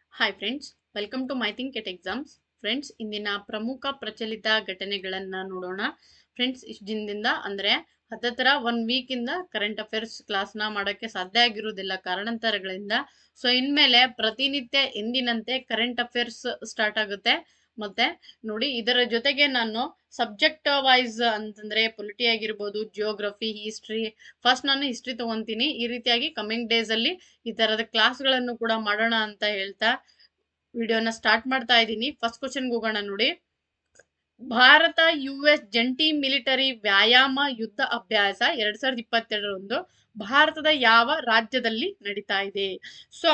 hi friends welcome to my think at exams friends ಇಂದಿನ ಪ್ರಮುಖ ಪ್ರಚಲಿತ ಘಟನೆಗಳನ್ನ ನೋಡೋಣ ಫ್ರೆಂಡ್ಸ್ ಇಷ್ಟು ದಿನದಿಂದ ಅಂದ್ರೆ ಹತ್ತತ್ರ ಒನ್ ವೀಕಿಂದ ಕರೆಂಟ್ ಅಫೇರ್ಸ್ ಕ್ಲಾಸ್ನ ಮಾಡೋಕ್ಕೆ ಸಾಧ್ಯ ಆಗಿರುವುದಿಲ್ಲ ಕಾರಣಾಂತರಗಳಿಂದ ಸೊ ಇನ್ಮೇಲೆ ಪ್ರತಿನಿತ್ಯ ಎಂದಿನಂತೆ ಕರೆಂಟ್ ಅಫೇರ್ಸ್ ಸ್ಟಾರ್ಟ್ ಆಗುತ್ತೆ ಮತ್ತೆ ನೋಡಿ ಇದರ ಜೊತೆಗೆ ನಾನು ಸಬ್ಜೆಕ್ಟ್ ವೈಸ್ ಅಂತಂದ್ರೆ ಪೊಲಿಟಿ ಆಗಿರ್ಬೋದು ಜಿಯೋಗ್ರಫಿ ಹಿಸ್ಟ್ರಿ ಫಸ್ಟ್ ನಾನು ಹಿಸ್ಟ್ರಿ ತಗೊಂತೀನಿ ಈ ರೀತಿಯಾಗಿ ಕಮಿಂಗ್ ಡೇಸ್ ಅಲ್ಲಿ ಈ ತರದ ಕ್ಲಾಸ್ಗಳನ್ನು ಕೂಡ ಮಾಡೋಣ ಅಂತ ಹೇಳ್ತಾ ವಿಡಿಯೋನ ಸ್ಟಾರ್ಟ್ ಮಾಡ್ತಾ ಇದ್ದೀನಿ ಫಸ್ಟ್ ಕ್ವಶನ್ಗೆ ಹೋಗೋಣ ನೋಡಿ ಭಾರತ ಯು ಎಸ್ ಜಂಟಿ ಮಿಲಿಟರಿ ವ್ಯಾಯಾಮ ಯುದ್ಧ ಅಭ್ಯಾಸ ಎರಡ್ ಸಾವಿರದ ಇಪ್ಪತ್ತೆರಡರಂದು ಭಾರತದ ಯಾವ ರಾಜ್ಯದಲ್ಲಿ ನಡೀತಾ ಇದೆ ಸೊ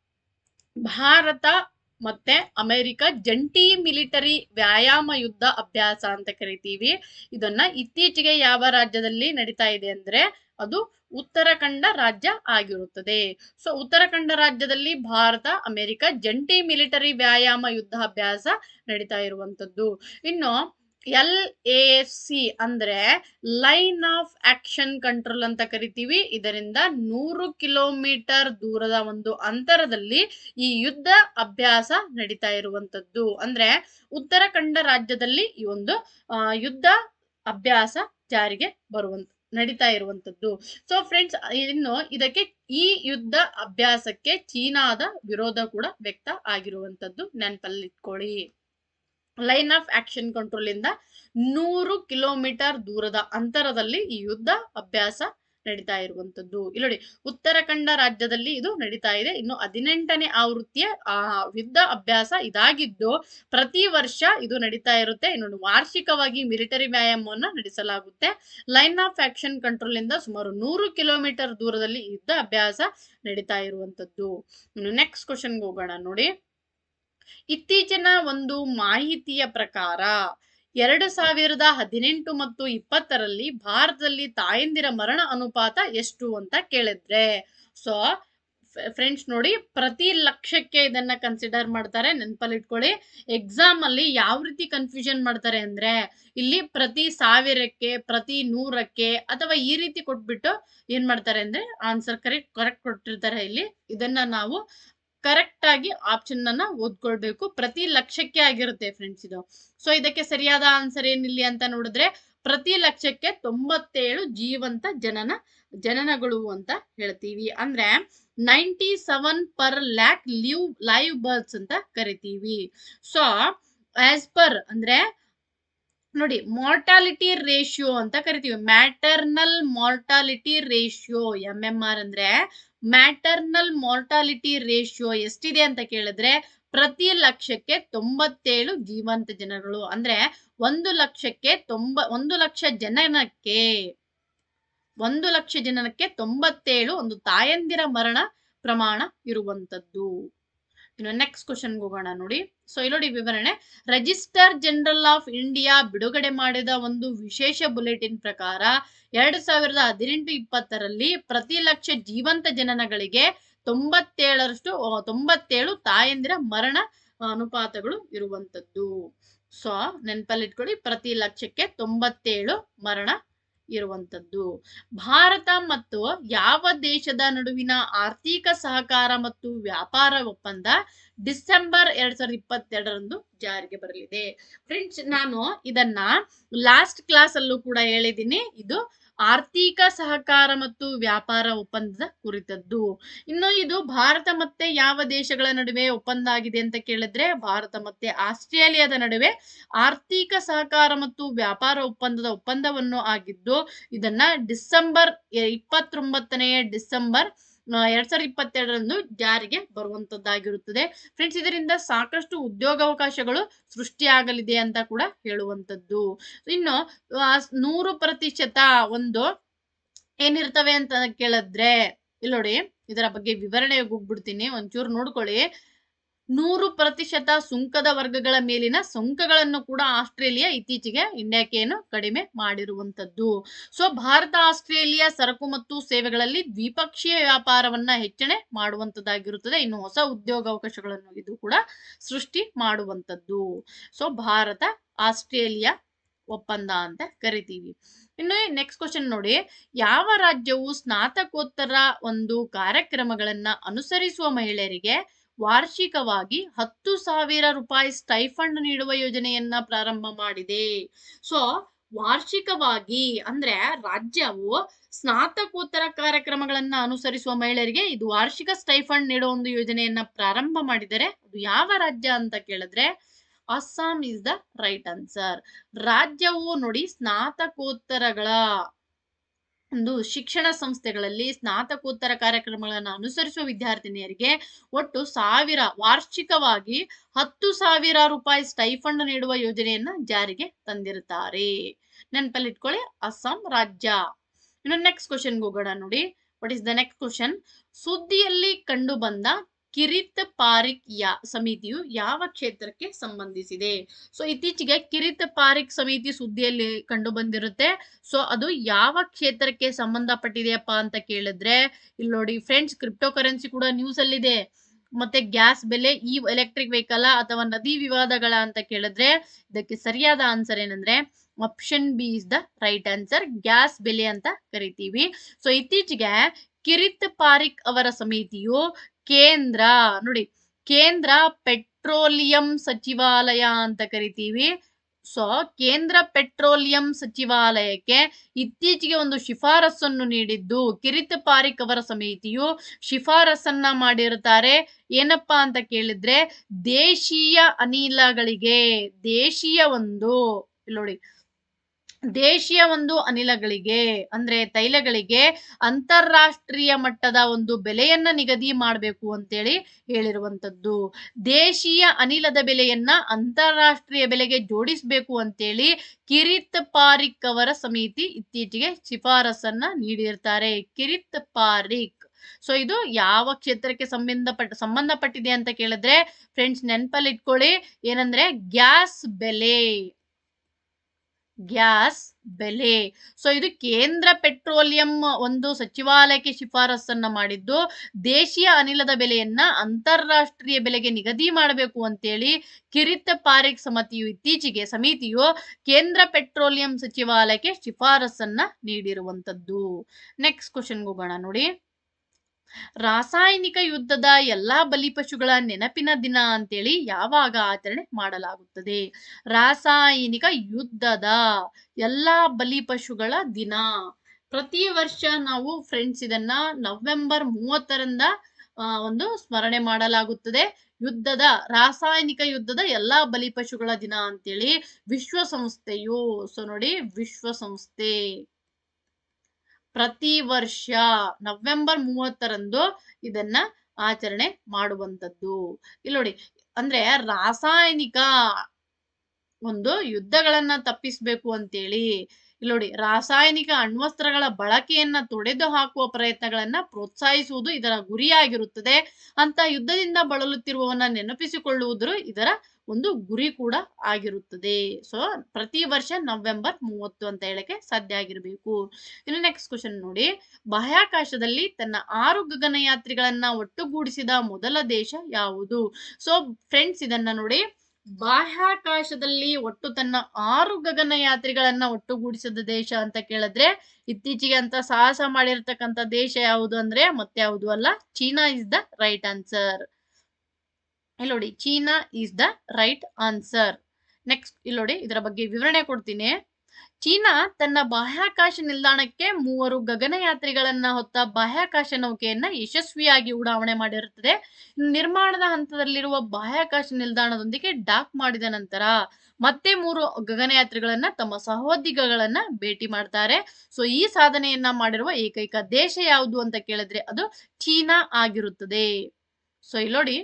ಭಾರತ ಮತ್ತೆ ಅಮೆರಿಕ ಜಂಟಿ ಮಿಲಿಟರಿ ವ್ಯಾಯಾಮ ಯುದ್ಧ ಅಭ್ಯಾಸ ಅಂತ ಕರಿತೀವಿ ಇದನ್ನ ಇತ್ತೀಚೆಗೆ ಯಾವ ರಾಜ್ಯದಲ್ಲಿ ನಡೀತಾ ಇದೆ ಅಂದ್ರೆ ಅದು ಉತ್ತರಾಖಂಡ ರಾಜ್ಯ ಆಗಿರುತ್ತದೆ ಸೊ ಉತ್ತರಾಖಂಡ ರಾಜ್ಯದಲ್ಲಿ ಭಾರತ ಅಮೆರಿಕ ಜಂಟಿ ಮಿಲಿಟರಿ ವ್ಯಾಯಾಮ ಯುದ್ಧ ಅಭ್ಯಾಸ ನಡೀತಾ ಇರುವಂತದ್ದು ಇನ್ನು ಎಲ್ ಎ ಸಿ ಅಂದ್ರೆ ಲೈನ್ ಆಫ್ ಆಕ್ಷನ್ ಕಂಟ್ರೋಲ್ ಅಂತ ಕರಿತೀವಿ ಇದರಿಂದ ನೂರು ಕಿಲೋಮೀಟರ್ ದೂರದ ಒಂದು ಅಂತರದಲ್ಲಿ ಈ ಯುದ್ಧ ಅಭ್ಯಾಸ ನಡೀತಾ ಇರುವಂತದ್ದು ಅಂದ್ರೆ ಉತ್ತರಾಖಂಡ ರಾಜ್ಯದಲ್ಲಿ ಈ ಒಂದು ಆ, ಯುದ್ಧ ಅಭ್ಯಾಸ ಜಾರಿಗೆ ಬರುವಂತ ನಡೀತಾ ಇರುವಂತದ್ದು ಸೊ ಫ್ರೆಂಡ್ಸ್ ಇನ್ನು ಇದಕ್ಕೆ ಈ ಯುದ್ಧ ಅಭ್ಯಾಸಕ್ಕೆ ಚೀನಾದ ವಿರೋಧ ಕೂಡ ವ್ಯಕ್ತ ಆಗಿರುವಂತದ್ದು ನೆನಪಲ್ಲಿ ಇಟ್ಕೊಳ್ಳಿ ಲೈನ್ ಆಫ್ ಆಕ್ಷನ್ ಕಂಟ್ರೋಲ್ ಇಂದ ನೂರು ಕಿಲೋಮೀಟರ್ ದೂರದ ಅಂತರದಲ್ಲಿ ಈ ಯುದ್ಧ ಅಭ್ಯಾಸ ನಡೀತಾ ಇರುವಂತದ್ದು ಇಲ್ಲಿ ನೋಡಿ ಉತ್ತರಾಖಂಡ ರಾಜ್ಯದಲ್ಲಿ ಇದು ನಡೀತಾ ಇದೆ ಇನ್ನು ಹದಿನೆಂಟನೇ ಆವೃತ್ತಿಯ ಆ ಯುದ್ಧ ಅಭ್ಯಾಸ ಇದಾಗಿದ್ದು ಪ್ರತಿ ವರ್ಷ ಇದು ನಡೀತಾ ಇರುತ್ತೆ ಇನ್ನು ವಾರ್ಷಿಕವಾಗಿ ಮಿಲಿಟರಿ ವ್ಯಾಯಾಮವನ್ನ ನಡೆಸಲಾಗುತ್ತೆ ಲೈನ್ ಆಫ್ ಆಕ್ಷನ್ ಕಂಟ್ರೋಲ್ ಇಂದ ಸುಮಾರು ನೂರು ಕಿಲೋಮೀಟರ್ ದೂರದಲ್ಲಿ ಈ ಯುದ್ಧ ಅಭ್ಯಾಸ ನಡೀತಾ ಇರುವಂತದ್ದು ಇನ್ನು ನೆಕ್ಸ್ಟ್ ಕ್ವಶನ್ಗೆ ಹೋಗೋಣ ನೋಡಿ ಇತ್ತೀಚಿನ ಒಂದು ಮಾಹಿತಿಯ ಪ್ರಕಾರ ಎರಡು ಸಾವಿರದ ಹದಿನೆಂಟು ಮತ್ತು ಇಪ್ಪತ್ತರಲ್ಲಿ ಭಾರತದಲ್ಲಿ ತಾಯಂದಿರ ಮರಣ ಅನುಪಾತ ಎಷ್ಟು ಅಂತ ಕೇಳಿದ್ರೆ ಸೊ ಫ್ರೆಂಡ್ಸ್ ನೋಡಿ ಪ್ರತಿ ಲಕ್ಷಕ್ಕೆ ಇದನ್ನ ಕನ್ಸಿಡರ್ ಮಾಡ್ತಾರೆ ನೆನಪಲ್ಲಿ ಇಟ್ಕೊಳ್ಳಿ ಎಕ್ಸಾಮ್ ಅಲ್ಲಿ ಯಾವ ರೀತಿ ಕನ್ಫ್ಯೂಷನ್ ಮಾಡ್ತಾರೆ ಅಂದ್ರೆ ಇಲ್ಲಿ ಪ್ರತಿ ಸಾವಿರಕ್ಕೆ ಪ್ರತಿ ನೂರಕ್ಕೆ ಅಥವಾ ಈ ರೀತಿ ಕೊಟ್ಬಿಟ್ಟು ಏನ್ ಮಾಡ್ತಾರೆ ಅಂದ್ರೆ ಆನ್ಸರ್ ಕರೆಕ್ಟ್ ಕರೆಕ್ಟ್ ಕೊಟ್ಟಿರ್ತಾರೆ ಇಲ್ಲಿ ಇದನ್ನ ನಾವು ಕರೆಕ್ಟ್ ಆಗಿ ಆಪ್ಷನ್ ಅನ್ನ ಓದ್ಕೊಳ್ಬೇಕು ಪ್ರತಿ ಲಕ್ಷಕ್ಕೆ ಆಗಿರುತ್ತೆ ಫ್ರೆಂಡ್ಸ್ ಇದು ಸೊ ಇದಕ್ಕೆ ಸರಿಯಾದ ಆನ್ಸರ್ ಏನಿಲ್ಲಿ ಅಂತ ನೋಡಿದ್ರೆ ಪ್ರತಿ ಲಕ್ಷಕ್ಕೆ ತೊಂಬತ್ತೇಳು ಜೀವಂತ ಜನನ ಜನನಗಳು ಅಂತ ಹೇಳ್ತೀವಿ ಅಂದ್ರೆ ninety seven per lakh live live births ಅಂತ ಕರಿತೀವಿ ಸೊ ಆಸ್ ಪರ್ ಅಂದ್ರೆ ನೋಡಿ ಮಾರ್ಟಾಲಿಟಿ ರೇಷಿಯೋ ಅಂತ ಕರಿತೀವಿ maternal mortality ratio M M R ಅಂದ್ರೆ ಮ್ಯಾಟರ್ನಲ್ ಮಾರ್ಟಾಲಿಟಿ ರೇಷಿಯೋ ಎಷ್ಟಿದೆ ಅಂತ ಕೇಳಿದ್ರೆ ಪ್ರತಿ ಲಕ್ಷಕ್ಕೆ ತೊಂಬತ್ತೇಳು ಜೀವಂತ ಜನಗಳು ಅಂದ್ರೆ ಒಂದು ಲಕ್ಷಕ್ಕೆ ತೊಂಬ ಒಂದು ಲಕ್ಷ ಜನನಕ್ಕೆ ಒಂದು ಲಕ್ಷ ಜನನಕ್ಕೆ ತೊಂಬತ್ತೇಳು ಒಂದು ತಾಯಂದಿರ ಮರಣ ಪ್ರಮಾಣ ಇರುವಂತದ್ದು ಇನ್ನು ನೆಕ್ಸ್ಟ್ ಕ್ವಶನ್ಗೆ ಹೋಗೋಣ ನೋಡಿ ಸೊ ಇಲ್ಲಿ ನೋಡಿ ವಿವರಣೆ ರಿಜಿಸ್ಟರ್ ಜನರಲ್ ಆಫ್ ಇಂಡಿಯಾ ಬಿಡುಗಡೆ ಮಾಡಿದ ಒಂದು ವಿಶೇಷ ಬುಲೆಟಿನ್ ಪ್ರಕಾರ ಎರಡ್ ಸಾವಿರದ ಹದಿನೆಂಟು ಇಪ್ಪತ್ತರಲ್ಲಿ ಪ್ರತಿ ಲಕ್ಷ ಜೀವಂತ ಜನನಗಳಿಗೆ ತೊಂಬತ್ತೇಳರಷ್ಟು ಆ, ತೊಂಬತ್ತೇಳು ತಾಯಂದಿರ ಮರಣ ಅನುಪಾತಗಳು ಇರುವಂತದ್ದು ಸೊ ನೆನಪಲ್ಲಿಟ್ಕೊಳ್ಳಿ ಪ್ರತಿ ಲಕ್ಷಕ್ಕೆ ತೊಂಬತ್ತೇಳು ಮರಣ ಇರುವಂತದ್ದು ಭಾರತ ಮತ್ತು ಯಾವ ದೇಶದ ನಡುವಿನ ಆರ್ಥಿಕ ಸಹಕಾರ ಮತ್ತು ವ್ಯಾಪಾರ ಒಪ್ಪಂದ ಡಿಸೆಂಬರ್ ಎರಡ್ ಸಾವಿರದ ಇಪ್ಪತ್ತೆರಡರಂದು ಜಾರಿಗೆ ಬರಲಿದೆ ಫ್ರೆಂಡ್ಸ್ ನಾನು ಇದನ್ನ ಲಾಸ್ಟ್ ಕ್ಲಾಸ್ ಅಲ್ಲೂ ಕೂಡ ಹೇಳಿದ್ದೀನಿ ಇದು ಆರ್ಥಿಕ ಸಹಕಾರ ಮತ್ತು ವ್ಯಾಪಾರ ಒಪ್ಪಂದದ ಕುರಿತದ್ದು ಇನ್ನು ಇದು ಭಾರತ ಮತ್ತೆ ಯಾವ ದೇಶಗಳ ನಡುವೆ ಒಪ್ಪಂದ ಆಗಿದೆ ಅಂತ ಕೇಳಿದ್ರೆ ಭಾರತ ಮತ್ತೆ ಆಸ್ಟ್ರೇಲಿಯಾದ ನಡುವೆ ಆರ್ಥಿಕ ಸಹಕಾರ ಮತ್ತು ವ್ಯಾಪಾರ ಒಪ್ಪಂದದ ಒಪ್ಪಂದವನ್ನು ಆಗಿದ್ದು ಇದನ್ನ ಡಿಸೆಂಬರ್ ಇಪ್ಪತ್ತೊಂಬತ್ತನೆಯ ಡಿಸೆಂಬರ್ ಆ, ಎರಡ್ ಸಾವಿರದ ಇಪ್ಪತ್ತೆರಡರಂದು ಜಾರಿಗೆ ಬರುವಂತದ್ದಾಗಿರುತ್ತದೆ ಫ್ರೆಂಡ್ಸ್ ಇದರಿಂದ ಸಾಕಷ್ಟು ಉದ್ಯೋಗಾವಕಾಶಗಳು ಸೃಷ್ಟಿಯಾಗಲಿದೆ ಅಂತ ಕೂಡ ಹೇಳುವಂತದ್ದು ಇನ್ನು ಆ, ನೂರು ಪ್ರತಿಶತ ಒಂದು ಏನಿರ್ತವೆ ಅಂತ ಕೇಳಿದ್ರೆ ಇಲ್ಲಿ ನೋಡಿ ಇದರ ಬಗ್ಗೆ ವಿವರಣೆಗೆ ಹೋಗ್ಬಿಡ್ತೀನಿ ಒಂಚೂರು ನೋಡ್ಕೊಳ್ಳಿ ನೂರು ಪ್ರತಿಶತ ಸುಂಕದ ವರ್ಗಗಳ ಮೇಲಿನ ಸುಂಕಗಳನ್ನು ಕೂಡ ಆಸ್ಟ್ರೇಲಿಯಾ ಇತ್ತೀಚೆಗೆ ಇಂಡಿಯಾಕ್ಕೆ ಏನು ಕಡಿಮೆ ಮಾಡಿರುವಂತದ್ದು ಸೊ ಭಾರತ ಆಸ್ಟ್ರೇಲಿಯಾ ಸರಕು ಮತ್ತು ಸೇವೆಗಳಲ್ಲಿ ದ್ವಿಪಕ್ಷೀಯ ವ್ಯಾಪಾರವನ್ನ ಹೆಚ್ಚಣೆ ಮಾಡುವಂತದ್ದಾಗಿರುತ್ತದೆ ಇನ್ನು ಹೊಸ ಉದ್ಯೋಗಾವಕಾಶಗಳನ್ನು ಇದು ಕೂಡ ಸೃಷ್ಟಿ ಮಾಡುವಂತದ್ದು ಸೊ ಭಾರತ ಆಸ್ಟ್ರೇಲಿಯಾ ಒಪ್ಪಂದ ಅಂತ ಕರಿತೀವಿ ಇನ್ನು ನೆಕ್ಸ್ಟ್ ಕ್ವಶನ್ ನೋಡಿ ಯಾವ ರಾಜ್ಯವು ಸ್ನಾತಕೋತ್ತರ ಒಂದು ಕಾರ್ಯಕ್ರಮಗಳನ್ನ ಅನುಸರಿಸುವ ಮಹಿಳೆಯರಿಗೆ ವಾರ್ಷಿಕವಾಗಿ ಹತ್ತು ಸಾವಿರ ರೂಪಾಯಿ ಸ್ಟೈಫಂಡ್ ನೀಡುವ ಯೋಜನೆಯನ್ನ ಪ್ರಾರಂಭ ಮಾಡಿದೆ ಸೊ ವಾರ್ಷಿಕವಾಗಿ ಅಂದ್ರೆ ರಾಜ್ಯವು ಸ್ನಾತಕೋತ್ತರ ಕಾರ್ಯಕ್ರಮಗಳನ್ನ ಅನುಸರಿಸುವ ಮಹಿಳೆಯರಿಗೆ ಇದು ವಾರ್ಷಿಕ ಸ್ಟೈಫಂಡ್ ನೀಡುವ ಒಂದು ಯೋಜನೆಯನ್ನ ಪ್ರಾರಂಭ ಮಾಡಿದರೆ ಅದು ಯಾವ ರಾಜ್ಯ ಅಂತ ಕೇಳಿದ್ರೆ Assam is the right answer ರಾಜ್ಯವು ನೋಡಿ ಸ್ನಾತಕೋತ್ತರಗಳ ಒಂದು ಶಿಕ್ಷಣ ಸಂಸ್ಥೆಗಳಲ್ಲಿ ಸ್ನಾತಕೋತ್ತರ ಕಾರ್ಯಕ್ರಮಗಳನ್ನು ಅನುಸರಿಸುವ ವಿದ್ಯಾರ್ಥಿನಿಯರಿಗೆ ಒಟ್ಟು ಸಾವಿರ ವಾರ್ಷಿಕವಾಗಿ ಹತ್ತು ಸಾವಿರ ರೂಪಾಯಿ ಸ್ಟೈಫಂಡ್ ನೀಡುವ ಯೋಜನೆಯನ್ನ ಜಾರಿಗೆ ತಂದಿರುತ್ತಾರೆ ನೆನಪಲ್ಲಿಟ್ಕೊಳ್ಳಿ ಅಸ್ಸಾಂ ರಾಜ್ಯ ಇನ್ನು ನೆಕ್ಸ್ಟ್ ಕ್ವಶನ್ ಹೋಗೋಣ ನೋಡಿ what is the next question ಸುದ್ದಿಯಲ್ಲಿ ಕಂಡು ಬಂದ ಕಿರಿತ್ ಪಾರಿಕ್ ಯಾ ಸಮಿತಿಯು ಯಾವ ಕ್ಷೇತ್ರಕ್ಕೆ ಸಂಬಂಧಿಸಿದೆ ಸೊ ಇತ್ತೀಚೆಗೆ ಕಿರಿತ್ ಪಾರಿಕ್ ಸಮಿತಿ ಸುದ್ದಿಯಲ್ಲಿ ಕಂಡು ಬಂದಿರುತ್ತೆ ಸೊ ಅದು ಯಾವ ಕ್ಷೇತ್ರಕ್ಕೆ ಸಂಬಂಧಪಟ್ಟಿದೆಯಪ್ಪ ಅಂತ ಕೇಳಿದ್ರೆ ಇಲ್ಲಿ ನೋಡಿ ಫ್ರೆಂಡ್ಸ್ ಕ್ರಿಪ್ಟೋ ಕರೆನ್ಸಿ ಕೂಡ ನ್ಯೂಸ್ ಅಲ್ಲಿದೆ ಮತ್ತೆ ಗ್ಯಾಸ್ ಬೆಲೆ ಈ ಎಲೆಕ್ಟ್ರಿಕ್ ವೆಹಿಕಲ್ ಅಥವಾ ನದಿ ವಿವಾದಗಳ ಅಂತ ಕೇಳಿದ್ರೆ ಇದಕ್ಕೆ ಸರಿಯಾದ ಆನ್ಸರ್ ಏನಂದ್ರೆ option B is the right answer gas ಬೆಲೆ ಅಂತ ಕರಿತೀವಿ ಸೊ ಇತ್ತೀಚೆಗೆ ಕಿರಿತ್ ಪಾರಿಕ್ ಅವರ ಸಮಿತಿಯು ಕೇಂದ್ರ ನೋಡಿ ಕೇಂದ್ರ ಪೆಟ್ರೋಲಿಯಂ ಸಚಿವಾಲಯ ಅಂತ ಕರಿತೀವಿ ಸೊ ಕೇಂದ್ರ ಪೆಟ್ರೋಲಿಯಂ ಸಚಿವಾಲಯಕ್ಕೆ ಇತ್ತೀಚೆಗೆ ಒಂದು ಶಿಫಾರಸನ್ನು ನೀಡಿದ್ದು ಕಿರಿತ್ ಪಾರಿಕ್ ಅವರ ಸಮಿತಿಯು ಶಿಫಾರಸನ್ನ ಮಾಡಿರುತ್ತಾರೆ ಏನಪ್ಪಾ ಅಂತ ಕೇಳಿದ್ರೆ ದೇಶೀಯ ಅನಿಲಗಳಿಗೆ ದೇಶೀಯ ಒಂದು ಇಲ್ಲಿ ನೋಡಿ ದೇಶೀಯ ಒಂದು ಅನಿಲಗಳಿಗೆ ಅಂದ್ರೆ ತೈಲಗಳಿಗೆ ಅಂತಾರಾಷ್ಟ್ರೀಯ ಮಟ್ಟದ ಒಂದು ಬೆಲೆಯನ್ನ ನಿಗದಿ ಮಾಡಬೇಕು ಅಂತೇಳಿ ಹೇಳಿರುವಂತದ್ದು ದೇಶೀಯ ಅನಿಲದ ಬೆಲೆಯನ್ನ ಅಂತಾರಾಷ್ಟ್ರೀಯ ಬೆಲೆಗೆ ಜೋಡಿಸಬೇಕು ಅಂತೇಳಿ ಕಿರಿತ್ ಪಾರಿಕ್ ಅವರ ಸಮಿತಿ ಇತ್ತೀಚೆಗೆ ಶಿಫಾರಸನ್ನ ನೀಡಿರ್ತಾರೆ ಕಿರಿತ್ ಪಾರಿಕ್ ಸೊ ಇದು ಯಾವ ಕ್ಷೇತ್ರಕ್ಕೆ ಸಂಬಂಧಪಟ್ಟ ಸಂಬಂಧಪಟ್ಟಿದೆ ಅಂತ ಕೇಳಿದ್ರೆ ಫ್ರೆಂಡ್ಸ್ ನೆನಪಲ್ಲಿ ಇಟ್ಕೊಳ್ಳಿ ಏನಂದ್ರೆ ಗ್ಯಾಸ್ ಬೆಲೆ ಗ್ಯಾಸ್ ಬೆಲೆ ಸೊ ಇದು ಕೇಂದ್ರ ಪೆಟ್ರೋಲಿಯಂ ಒಂದು ಸಚಿವಾಲಯಕ್ಕೆ ಶಿಫಾರಸನ್ನ ಮಾಡಿದ್ದು ದೇಶೀಯ ಅನಿಲದ ಬೆಲೆಯನ್ನ ಅಂತಾರಾಷ್ಟ್ರೀಯ ಬೆಲೆಗೆ ನಿಗದಿ ಮಾಡಬೇಕು ಅಂತೇಳಿ ಕಿರಿತ್ ಪಾರಿಕ್ ಸಮಿತಿಯು ಇತ್ತೀಚೆಗೆ ಸಮಿತಿಯು ಕೇಂದ್ರ ಪೆಟ್ರೋಲಿಯಂ ಸಚಿವಾಲಯಕ್ಕೆ ಶಿಫಾರಸನ್ನ ನೀಡಿರುವಂತದ್ದು ನೆಕ್ಸ್ಟ್ ಕ್ವಶನ್ಗೆ ಹೋಗೋಣ ನೋಡಿ ರಾಸಾಯನಿಕ ಯುದ್ಧದ ಎಲ್ಲಾ ಬಲಿಪಶುಗಳ ನೆನಪಿನ ದಿನ ಅಂತೇಳಿ ಯಾವಾಗ ಆಚರಣೆ ಮಾಡಲಾಗುತ್ತದೆ ರಾಸಾಯನಿಕ ಯುದ್ಧದ ಎಲ್ಲಾ ಬಲಿಪಶುಗಳ ದಿನ ಪ್ರತಿ ವರ್ಷ ನಾವು ಫ್ರೆಂಡ್ಸ್ ಇದನ್ನ ನವೆಂಬರ್ ಮೂವತ್ತರಿಂದ ಆ, ಒಂದು ಸ್ಮರಣೆ ಮಾಡಲಾಗುತ್ತದೆ ಯುದ್ಧದ ರಾಸಾಯನಿಕ ಯುದ್ಧದ ಎಲ್ಲಾ ಬಲಿಪಶುಗಳ ದಿನ ಅಂತೇಳಿ ವಿಶ್ವಸಂಸ್ಥೆಯು ಸೊ ನೋಡಿ ವಿಶ್ವಸಂಸ್ಥೆ ಪ್ರತಿ ವರ್ಷ ನವೆಂಬರ್ ಮೂವತ್ತರಂದು ಇದನ್ನ ಆಚರಣೆ ಮಾಡುವಂತದ್ದು ಇಲ್ಲಿ ನೋಡಿ ಅಂದ್ರೆ ರಾಸಾಯನಿಕ ಒಂದು ಯುದ್ಧಗಳನ್ನ ತಪ್ಪಿಸ್ಬೇಕು ಅಂತೇಳಿ ಇಲ್ಲಿ ನೋಡಿ ರಾಸಾಯನಿಕ ಅಣ್ವಸ್ತ್ರಗಳ ಬಳಕೆಯನ್ನ ತೊಡೆದು ಹಾಕುವ ಪ್ರಯತ್ನಗಳನ್ನ ಪ್ರೋತ್ಸಾಹಿಸುವುದು ಇದರ ಗುರಿಯಾಗಿರುತ್ತದೆ ಅಂತ ಯುದ್ಧದಿಂದ ಬಳಲುತ್ತಿರುವವನ್ನ ನೆನಪಿಸಿಕೊಳ್ಳುವುದರು ಇದರ ಒಂದು ಗುರಿ ಕೂಡ ಆಗಿರುತ್ತದೆ ಸೊ ಪ್ರತಿ ವರ್ಷ ನವೆಂಬರ್ ಮೂವತ್ತು ಅಂತ ಹೇಳಕ್ಕೆ ಸಾಧ್ಯ ಆಗಿರಬೇಕು ಇನ್ನು ನೆಕ್ಸ್ಟ್ ಕ್ವಶನ್ ನೋಡಿ ಬಾಹ್ಯಾಕಾಶದಲ್ಲಿ ತನ್ನ ಆರು ಗಗನಯಾತ್ರಿಗಳನ್ನ ಒಟ್ಟುಗೂಡಿಸಿದ ಮೊದಲ ದೇಶ ಯಾವುದು ಸೊ ಫ್ರೆಂಡ್ಸ್ ಇದನ್ನ ನೋಡಿ ಬಾಹ್ಯಾಕಾಶದಲ್ಲಿ ಒಟ್ಟು ತನ್ನ ಆರು ಗಗನಯಾತ್ರಿಗಳನ್ನ ಒಟ್ಟುಗೂಡಿಸಿದ ದೇಶ ಅಂತ ಕೇಳಿದ್ರೆ ಇತ್ತೀಚೆಗೆ ಅಂತ ಸಾಹಸ ಮಾಡಿರ್ತಕ್ಕಂಥ ದೇಶ ಯಾವುದು ಅಂದ್ರೆ ಮತ್ತೆ ಯಾವುದು ಅಲ್ಲ China is the right answer ಇಲ್ಲಿ ನೋಡಿ China is the right answer next ಇಲ್ಲಿ ನೋಡಿ ಇದರ ಬಗ್ಗೆ ವಿವರಣೆ ಕೊಡ್ತೀನಿ ಚೀನಾ ತನ್ನ ಬಾಹ್ಯಾಕಾಶ ನಿಲ್ದಾಣಕ್ಕೆ ಮೂವರು ಗಗನಯಾತ್ರಿಗಳನ್ನ ಹೊತ್ತ ಬಾಹ್ಯಾಕಾಶ ನೌಕೆಯನ್ನ ಯಶಸ್ವಿಯಾಗಿ ಉಡಾವಣೆ ಮಾಡಿರುತ್ತದೆ ನಿರ್ಮಾಣದ ಹಂತದಲ್ಲಿರುವ ಬಾಹ್ಯಾಕಾಶ ನಿಲ್ದಾಣದೊಂದಿಗೆ ಡಾಕ್ ಮಾಡಿದ ನಂತರ ಮತ್ತೆ ಮೂರು ಗಗನಯಾತ್ರಿಗಳನ್ನ ತಮ್ಮ ಸಹೋದ್ಯೋಗಿಗಳನ್ನ ಭೇಟಿ ಮಾಡ್ತಾರೆ ಸೊ ಈ ಸಾಧನೆಯನ್ನ ಮಾಡಿರುವ ಏಕೈಕ ದೇಶ ಯಾವುದು ಅಂತ ಕೇಳಿದ್ರೆ ಅದು ಚೀನಾ ಆಗಿರುತ್ತದೆ ಸೊ ಇಲ್ಲಿ ನೋಡಿ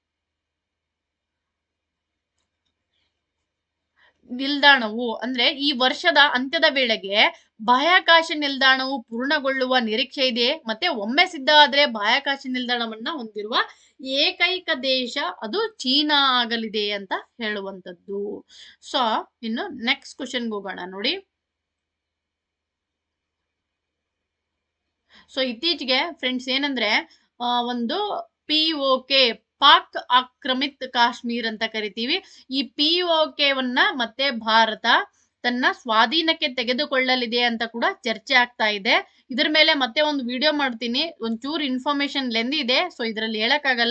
ನಿಲ್ದಾಣವು ಅಂದ್ರೆ ಈ ವರ್ಷದ ಅಂತ್ಯದ ವೇಳೆಗೆ ಬಾಹ್ಯಾಕಾಶ ನಿಲ್ದಾಣವು ಪೂರ್ಣಗೊಳ್ಳುವ ನಿರೀಕ್ಷೆ ಇದೆ ಮತ್ತೆ ಒಮ್ಮೆ ಸಿದ್ಧ ಆದ್ರೆ ಬಾಹ್ಯಾಕಾಶ ನಿಲ್ದಾಣವನ್ನ ಹೊಂದಿರುವ ಏಕೈಕ ದೇಶ ಅದು ಚೀನಾ ಆಗಲಿದೆ ಅಂತ ಹೇಳುವಂತದ್ದು ಸೊ ಇನ್ನು ನೆಕ್ಸ್ಟ್ ಕ್ವಶನ್ಗೆ ಹೋಗೋಣ ನೋಡಿ ಸೊ ಇತ್ತೀಚೆಗೆ ಫ್ರೆಂಡ್ಸ್ ಏನಂದ್ರೆ ಆ, ಒಂದು ಪಿ ಒ ಕೆ ಪಾಕ್ ಆಕ್ರಮಿತ್ ಕಾಶ್ಮೀರ್ ಅಂತ ಕರಿತೀವಿ ಈ ಪಿ ಒ ವನ್ನ ಮತ್ತೆ ಭಾರತ ತನ್ನ ಸ್ವಾಧೀನಕ್ಕೆ ತೆಗೆದುಕೊಳ್ಳಲಿದೆ ಅಂತ ಕೂಡ ಚರ್ಚೆ ಆಗ್ತಾ ಇದೆ ಇದ್ರ ಮೇಲೆ ಮತ್ತೆ ಒಂದು ವಿಡಿಯೋ ಮಾಡ್ತೀನಿ ಒಂಚೂರು ಇನ್ಫಾರ್ಮೇಶನ್ ಲೆಂದಿ ಇದೆ ಸೊ ಇದರಲ್ಲಿ ಹೇಳಕ್ಕಾಗಲ್ಲ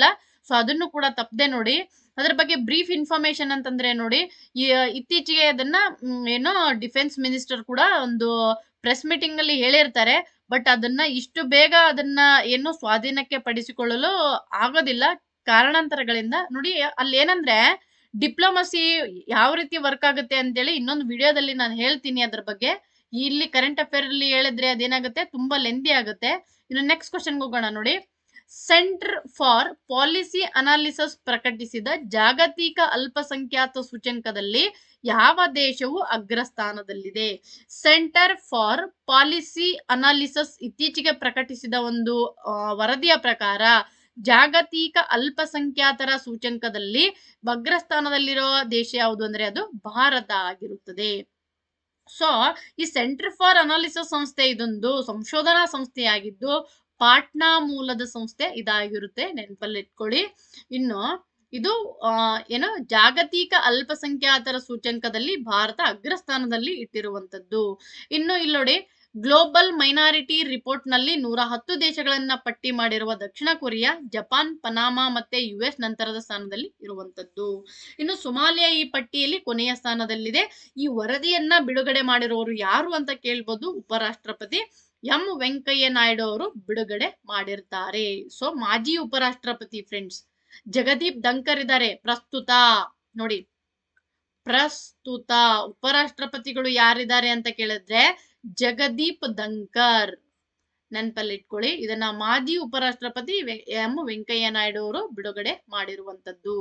ಸೊ ಅದನ್ನು ಕೂಡ ತಪ್ಪದೆ ನೋಡಿ ಅದ್ರ ಬಗ್ಗೆ ಬ್ರೀಫ್ ಇನ್ಫಾರ್ಮೇಶನ್ ಅಂತಂದ್ರೆ ನೋಡಿ ಈ ಇತ್ತೀಚೆಗೆ ಅದನ್ನ ಮ್, ಏನೋ ಡಿಫೆನ್ಸ್ ಮಿನಿಸ್ಟರ್ ಕೂಡ ಒಂದು ಪ್ರೆಸ್ ಮೀಟಿಂಗ್ ಅಲ್ಲಿ ಹೇಳಿರ್ತಾರೆ ಬಟ್ ಅದನ್ನ ಇಷ್ಟು ಬೇಗ ಅದನ್ನ ಏನು ಸ್ವಾಧೀನಕ್ಕೆ ಪಡಿಸಿಕೊಳ್ಳಲು ಆಗೋದಿಲ್ಲ ಕಾರಣಾಂತರಗಳಿಂದ ನೋಡಿ ಅಲ್ಲಿ ಏನಂದ್ರೆ ಡಿಪ್ಲೊಮಸಿ ಯಾವ ರೀತಿ ವರ್ಕ್ ಆಗುತ್ತೆ ಅಂತೇಳಿ ಇನ್ನೊಂದು ವಿಡಿಯೋದಲ್ಲಿ ನಾನು ಹೇಳ್ತೀನಿ ಅದ್ರ ಬಗ್ಗೆ ಇಲ್ಲಿ ಕರೆಂಟ್ ಅಫೇರ್ ಅಲ್ಲಿ ಹೇಳಿದ್ರೆ ಅದೇನಾಗುತ್ತೆ ತುಂಬಾ ಲೆಂದಿ ಆಗುತ್ತೆ ಇನ್ನು ನೆಕ್ಸ್ಟ್ ಕ್ವಶನ್ ಹೋಗೋಣ ನೋಡಿ ಸೆಂಟರ್ ಫಾರ್ ಪಾಲಿಸಿ ಅನಾಲಿಸಿಸ್ ಪ್ರಕಟಿಸಿದ ಜಾಗತಿಕ ಅಲ್ಪಸಂಖ್ಯಾತ ಸೂಚ್ಯಂಕದಲ್ಲಿ ಯಾವ ದೇಶವು ಅಗ್ರಸ್ಥಾನದಲ್ಲಿದೆ ಸೆಂಟರ್ ಫಾರ್ ಪಾಲಿಸಿ ಅನಾಲಿಸಿಸ್ ಇತ್ತೀಚೆಗೆ ಪ್ರಕಟಿಸಿದ ಒಂದು ಆ, ವರದಿಯ ಪ್ರಕಾರ ಜಾಗತಿಕ ಅಲ್ಪಸಂಖ್ಯಾತರ ಸೂಚ್ಯಂಕದಲ್ಲಿ ಅಗ್ರಸ್ಥಾನದಲ್ಲಿರುವ ದೇಶ ಯಾವುದು ಅಂದ್ರೆ ಅದು ಭಾರತ ಆಗಿರುತ್ತದೆ ಸೊ ಈ ಸೆಂಟರ್ ಫಾರ್ ಅನಾಲಿಸಿಸ್ ಸಂಸ್ಥೆ ಇದೊಂದು ಸಂಶೋಧನಾ ಸಂಸ್ಥೆಯಾಗಿದ್ದು ಪಾಟ್ನಾ ಮೂಲದ ಸಂಸ್ಥೆ ಇದಾಗಿರುತ್ತೆ ನೆನಪಲ್ಲಿ ಇಟ್ಕೊಳ್ಳಿ ಇನ್ನು ಇದು ಆ, ಏನು ಜಾಗತಿಕ ಅಲ್ಪಸಂಖ್ಯಾತರ ಸೂಚ್ಯಂಕದಲ್ಲಿ ಭಾರತ ಅಗ್ರಸ್ಥಾನದಲ್ಲಿ ಇಟ್ಟಿರುವಂತದ್ದು ಇನ್ನು ಇಲ್ಲಿ ನೋಡಿ ಗ್ಲೋಬಲ್ ಮೈನಾರಿಟಿ ರಿಪೋರ್ಟ್ ನಲ್ಲಿ ನೂರ ಹತ್ತು ದೇಶಗಳನ್ನ ಪಟ್ಟಿ ಮಾಡಿರುವ ದಕ್ಷಿಣ ಕೊರಿಯಾ ಜಪಾನ್ ಪನಾಮಾ ಮತ್ತೆ ಯು ಎಸ್ ನಂತರದ ಸ್ಥಾನದಲ್ಲಿ ಇರುವಂತದ್ದು ಇನ್ನು ಸೊಮಾಲಿಯಾ ಈ ಪಟ್ಟಿಯಲ್ಲಿ ಕೊನೆಯ ಸ್ಥಾನದಲ್ಲಿದೆ ಈ ವರದಿಯನ್ನ ಬಿಡುಗಡೆ ಮಾಡಿರುವವರು ಯಾರು ಅಂತ ಕೇಳ್ಬೋದು ಉಪರಾಷ್ಟ್ರಪತಿ ಎಂ ವೆಂಕಯ್ಯ ನಾಯ್ಡು ಅವರು ಬಿಡುಗಡೆ ಮಾಡಿರ್ತಾರೆ ಸೊ ಮಾಜಿ ಉಪರಾಷ್ಟ್ರಪತಿ ಫ್ರೆಂಡ್ಸ್ ಜಗದೀಪ್ ಧಂಕರ್ ಇದ್ದಾರೆ ಪ್ರಸ್ತುತ ನೋಡಿ ಪ್ರಸ್ತುತ ಉಪರಾಷ್ಟ್ರಪತಿಗಳು ಯಾರಿದ್ದಾರೆ ಅಂತ ಕೇಳಿದ್ರೆ ಜಗದೀಪ್ ಧಂಕರ್ ನೆನಪಲ್ಲಿ ಇಟ್ಕೊಳ್ಳಿ ಇದನ್ನ ಮಾಜಿ ಉಪರಾಷ್ಟ್ರಪತಿ ವೆ- ಎಂ ವೆಂಕಯ್ಯ ನಾಯ್ಡು ಅವರು ಬಿಡುಗಡೆ ಮಾಡಿರುವಂತದ್ದು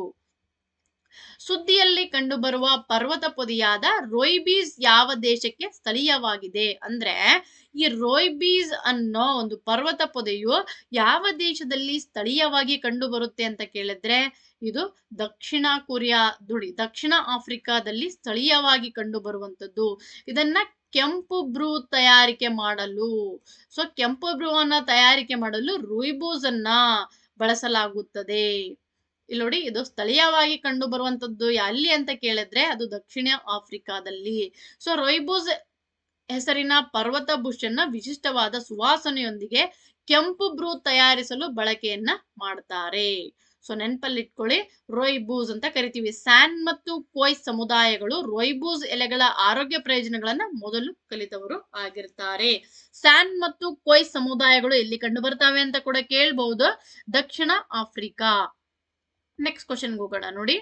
ಸುದ್ದಿಯಲ್ಲಿ ಕಂಡುಬರುವ ಪರ್ವತ ಪೊದೆಯಾದ ರೋಯ್ಬೀಸ್ ಯಾವ ದೇಶಕ್ಕೆ ಸ್ಥಳೀಯವಾಗಿದೆ ಅಂದ್ರೆ ಈ ರೋಯ್ಬೀಸ್ ಅನ್ನೋ ಒಂದು ಪರ್ವತ ಪೊದೆಯು ಯಾವ ದೇಶದಲ್ಲಿ ಸ್ಥಳೀಯವಾಗಿ ಕಂಡು ಬರುತ್ತೆ ಅಂತ ಕೇಳಿದ್ರೆ ಇದು ದಕ್ಷಿಣ ಕೊರಿಯಾ ದುಡಿ ದಕ್ಷಿಣ ಆಫ್ರಿಕಾದಲ್ಲಿ ಸ್ಥಳೀಯವಾಗಿ ಕಂಡು ಬರುವಂತದ್ದು ಇದನ್ನ ಕೆಂಪು ಬ್ರೂ ತಯಾರಿಕೆ ಮಾಡಲು ಸೊ ಕೆಂಪು ಬ್ರೂ ಅನ್ನ ತಯಾರಿಕೆ ಮಾಡಲು ರೂಯ್ಬೂಸ್ ಅನ್ನ ಬಳಸಲಾಗುತ್ತದೆ ಇಲ್ಲಿ ನೋಡಿ ಇದು ಸ್ಥಳೀಯವಾಗಿ ಕಂಡು ಬರುವಂತದ್ದು ಎಲ್ಲಿ ಅಂತ ಕೇಳಿದ್ರೆ ಅದು ದಕ್ಷಿಣ ಆಫ್ರಿಕಾದಲ್ಲಿ ಸೊ ರೊಯ್ಬೂಸ್ ಹೆಸರಿನ ಪರ್ವತ ಬುಷನ್ನ ವಿಶಿಷ್ಟವಾದ ಸುವಾಸನೆಯೊಂದಿಗೆ ಕೆಂಪು ಬ್ರೂ ತಯಾರಿಸಲು ಬಳಕೆಯನ್ನ ಮಾಡ್ತಾರೆ ಸೊ ನೆನಪಲ್ಲಿಟ್ಕೊಳ್ಳಿ ರೋಯ್ಬೂಸ್ ಅಂತ ಕರಿತೀವಿ ಸ್ಯಾನ್ ಮತ್ತು ಕೋಯ್ ಸಮುದಾಯಗಳು ರೋಯ್ಬೂಸ್ ಎಲೆಗಳ ಆರೋಗ್ಯ ಪ್ರಯೋಜನಗಳನ್ನ ಮೊದಲು ಕಲಿತವರು ಆಗಿರ್ತಾರೆ ಸ್ಯಾನ್ ಮತ್ತು ಕೋಯ್ ಸಮುದಾಯಗಳು ಎಲ್ಲಿ ಕಂಡು ಬರ್ತಾವೆ ಅಂತ ಕೂಡ ಕೇಳ್ಬಹುದು ದಕ್ಷಿಣ ಆಫ್ರಿಕಾ ನೆಕ್ಸ್ಟ್ ಕ್ವಶನ್ ಹೋಗೋಣ ನೋಡಿ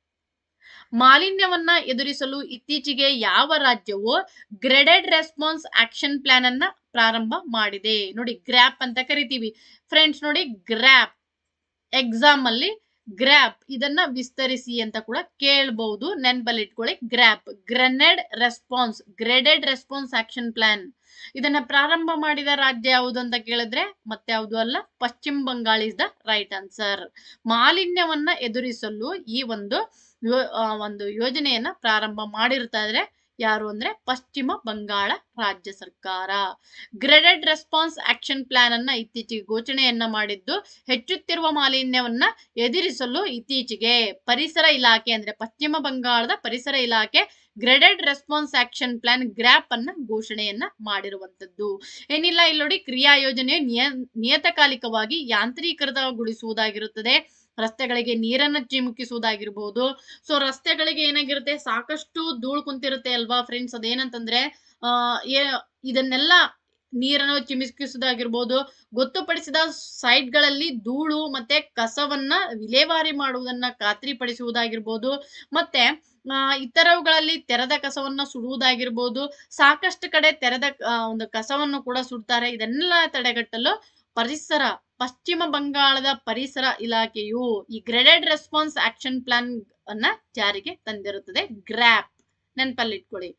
ಮಾಲಿನ್ಯವನ್ನ ಎದುರಿಸಲು ಇತ್ತೀಚೆಗೆ ಯಾವ ರಾಜ್ಯವು ಗ್ರೆಡೆಡ್ ರೆಸ್ಪಾನ್ಸ್ ಆಕ್ಷನ್ ಪ್ಲಾನ್ ಅನ್ನ ಪ್ರಾರಂಭ ಮಾಡಿದೆ ನೋಡಿ ಗ್ರ್ಯಾಪ್ ಅಂತ ಕರಿತೀವಿ ಫ್ರೆಂಡ್ಸ್ ನೋಡಿ ಗ್ರ್ಯಾಪ್ ಎಕ್ಸಾಮ್ ಅಲ್ಲಿ ಗ್ರ್ಯಾಪ್ ಇದನ್ನ ವಿಸ್ತರಿಸಿ ಅಂತ ಕೂಡ ಕೇಳಬಹುದು ನೆನ್ಪಲ್ಲಿ ಇಟ್ಕೊಳ್ಳಿ GRAP graded response graded response action plan ಇದನ್ನ ಪ್ರಾರಂಭ ಮಾಡಿದ ರಾಜ್ಯ ಯಾವುದು ಅಂತ ಕೇಳಿದ್ರೆ ಮತ್ತೆ ಯಾವುದು ಅಲ್ಲ Paschim Bangala is the right answer ಮಾಲಿನ್ಯವನ್ನ ಎದುರಿಸಲು ಈ ಒಂದು ಯೋ- ಆ, ಒಂದು ಯೋಜನೆಯನ್ನ ಪ್ರಾರಂಭ ಮಾಡಿರ್ತಾರೆ ಯಾರು ಅಂದ್ರೆ ಪಶ್ಚಿಮ ಬಂಗಾಳ ರಾಜ್ಯ ಸರ್ಕಾರ ಗ್ರೆಡೆಡ್ ರೆಸ್ಪಾನ್ಸ್ ಆಕ್ಷನ್ ಪ್ಲಾನ್ ಅನ್ನ ಇತ್ತೀಚೆಗೆ ಘೋಷಣೆಯನ್ನ ಮಾಡಿದ್ದು ಹೆಚ್ಚುತ್ತಿರುವ ಮಾಲಿನ್ಯವನ್ನ ಎದುರಿಸಲು ಇತ್ತೀಚೆಗೆ ಪರಿಸರ ಇಲಾಖೆ ಅಂದ್ರೆ ಪಶ್ಚಿಮ ಬಂಗಾಳದ ಪರಿಸರ ಇಲಾಖೆ graded response action plan GRAP ಅನ್ನ ಘೋಷಣೆಯನ್ನ ಮಾಡಿರುವಂತದ್ದು ಏನಿಲ್ಲ ಇಲ್ಲಿ ನೋಡಿ ಕ್ರಿಯಾ ಯೋಜನೆ ನಿಯ ನಿಯತಕಾಲಿಕವಾಗಿ ಯಾಂತ್ರೀಕೃತಗೊಳಿಸುವುದಾಗಿರುತ್ತದೆ ರಸ್ತೆಗಳಿಗೆ ನೀರನ್ನ ಚಿಮುಕಿಸುವುದಾಗಿರ್ಬೋದು ಸೊ ರಸ್ತೆಗಳಿಗೆ ಏನಾಗಿರುತ್ತೆ ಸಾಕಷ್ಟು ಧೂಳು ಕುಂತಿರುತ್ತೆ ಅಲ್ವಾ ಫ್ರೆಂಡ್ಸ್ ಅದೇನಂತಂದ್ರೆ ಆ ಏ- ಇದನ್ನೆಲ್ಲ ನೀರನ್ನು ಚಿಮುಕಿಸುವುದಾಗಿರ್ಬೋದು ಗೊತ್ತುಪಡಿಸಿದ ಸೈಟ್ಗಳಲ್ಲಿ ಧೂಳು ಮತ್ತೆ ಕಸವನ್ನ ವಿಲೇವಾರಿ ಮಾಡುವುದನ್ನ ಖಾತ್ರಿಪಡಿಸುವುದಾಗಿರ್ಬೋದು ಮತ್ತೆ ಆ, ಇತರವುಗಳಲ್ಲಿ ತೆರೆದ ಕಸವನ್ನ ಸುಡುವುದಾಗಿರ್ಬೋದು ಸಾಕಷ್ಟು ಕಡೆ ತೆರೆದ ಆ, ಒಂದು ಕಸವನ್ನು ಕೂಡ ಸುಡ್ತಾರೆ ಇದನ್ನೆಲ್ಲ ತಡೆಗಟ್ಟಲು ಪರಿಸರ ಪಶ್ಚಿಮ ಬಂಗಾಳದ ಪರಿಸರ ಇಲಾಖೆಯು ಈ ಗ್ರೆಡೆಡ್ ರೆಸ್ಪಾನ್ಸ್ ಆಕ್ಷನ್ ಪ್ಲಾನ್ ಅನ್ನ ಜಾರಿಗೆ ತಂದಿರುತ್ತದೆ ಗ್ರ್ಯಾಪ್ ನೆನಪಲ್ಲಿಟ್ಕೊಳ್ಳಿ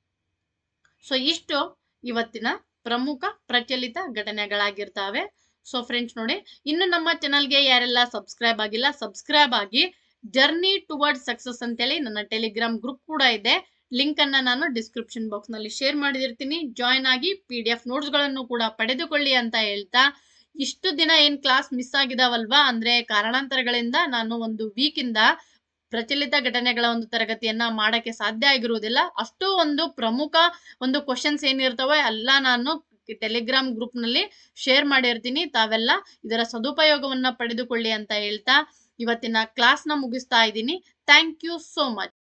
ಸೊ ಇಷ್ಟು ಇವತ್ತಿನ ಪ್ರಮುಖ ಪ್ರಚಲಿತ ಘಟನೆಗಳಾಗಿರ್ತಾವೆ ಸೊ ಫ್ರೆಂಡ್ಸ್ ನೋಡಿ ಇನ್ನು ನಮ್ಮ ಚಾನಲ್ಗೆ ಯಾರೆಲ್ಲ ಸಬ್ಸ್ಕ್ರೈಬ್ ಆಗಿಲ್ಲ ಸಬ್ಸ್ಕ್ರೈಬ್ ಆಗಿ ಜರ್ನಿ ಟುವರ್ಡ್ ಸಕ್ಸಸ್ ಅಂತೇಳಿ ನನ್ನ ಟೆಲಿಗ್ರಾಮ್ ಗ್ರೂಪ್ ಕೂಡ ಇದೆ ಲಿಂಕ್ ಅನ್ನ ನಾನು ಡಿಸ್ಕ್ರಿಪ್ಷನ್ ಬಾಕ್ಸ್ ನಲ್ಲಿ ಶೇರ್ ಮಾಡಿದಿರ್ತೀನಿ ಜಾಯ್ನ್ ಆಗಿ ಪಿ ಡಿ ಎಫ್ ನೋಟ್ಸ್ ಗಳನ್ನು ಕೂಡ ಪಡೆದುಕೊಳ್ಳಿ ಅಂತ ಹೇಳ್ತಾ ಇಷ್ಟು ದಿನ ಏನ್ ಕ್ಲಾಸ್ ಮಿಸ್ ಆಗಿದಾವಲ್ವಾ ಅಂದ್ರೆ ಕಾರಣಾಂತರಗಳಿಂದ ನಾನು ಒಂದು ವೀಕ್ ಇಂದ ಪ್ರಚಲಿತ ಘಟನೆಗಳ ಒಂದು ತರಗತಿಯನ್ನ ಮಾಡಕ್ಕೆ ಸಾಧ್ಯ ಆಗಿರುವುದಿಲ್ಲ ಅಷ್ಟು ಒಂದು ಪ್ರಮುಖ ಒಂದು ಕ್ವಶನ್ಸ್ ಏನಿರ್ತವೆ ಎಲ್ಲ ನಾನು ಟೆಲಿಗ್ರಾಮ್ ಗ್ರೂಪ್ ನಲ್ಲಿ ಶೇರ್ ಮಾಡಿರ್ತೀನಿ ತಾವೆಲ್ಲ ಇದರ ಸದುಪಯೋಗವನ್ನ ಪಡೆದುಕೊಳ್ಳಿ ಅಂತ ಹೇಳ್ತಾ ಇವತ್ತಿನ ಕ್ಲಾಸ್ನ ಮುಗಿಸ್ತಾ ಇದ್ದೀನಿ ಥ್ಯಾಂಕ್ ಯು ಸೋ ಮಚ್